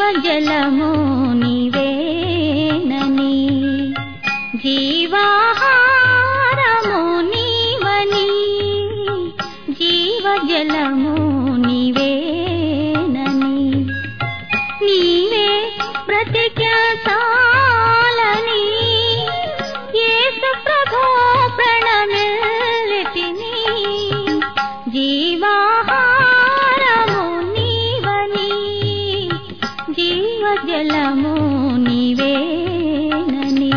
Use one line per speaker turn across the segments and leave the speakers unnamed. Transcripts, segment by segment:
జీవజలము నీవేనని జీవాహారము నీవని జీవజలము నీవేనని నీవే బ్రతికాలని యేసు ప్రభో ప్రణమిల్లితిని జీవాహారము నీవని జీవజలము నీవేనని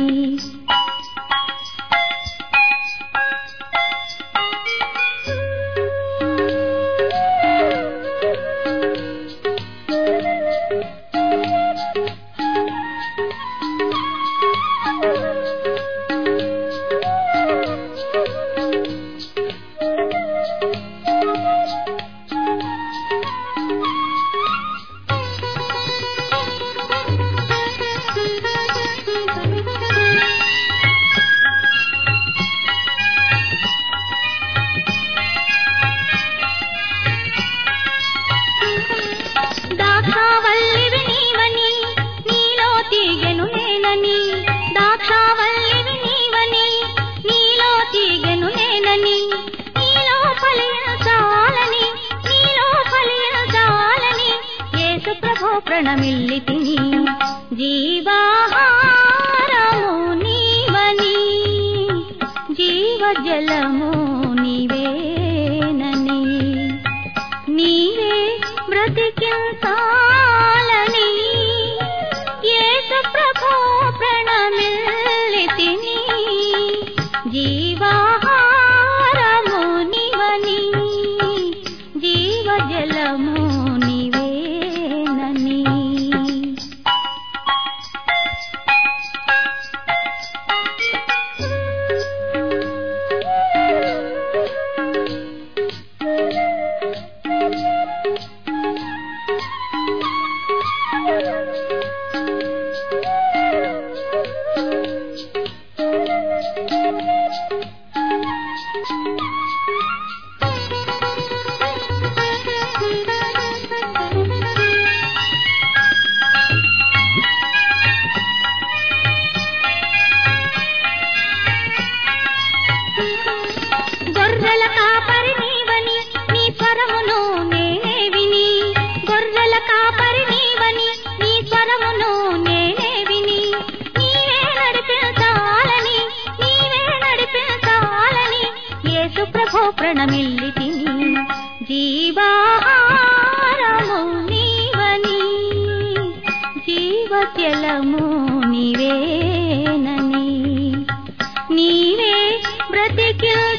దాక్షావల్లివి నీవని నీలో తీగెను నేనని దాక్షావల్లివి నీవని నీలో తీగెను నేనని నీలో ఫలించాలని నీలో ఫలించాలని యేసు ప్రభో ప్రణమిల్లితిని జీవాహారము నీవని జీవజలము నీవేనని నీవే బ్రతికించాలని యేసు ప్రభో ప్రణమిల్లితిని జీవాహారము నివని జీవజలము నివేనని గొర్రెల కాపరి నీవని నీ స్వరమును నేనే విని గొర్రెల కాపరి నీవని నీ స్వరమును నేనే విని నీవే నడిపించాలని నీవే నడిపించాలని యేసు ప్రభో ప్రణమిల్లితిని జీవాహారము నీవని జీవజలము నీవేనని నీవే బ్రతికిల్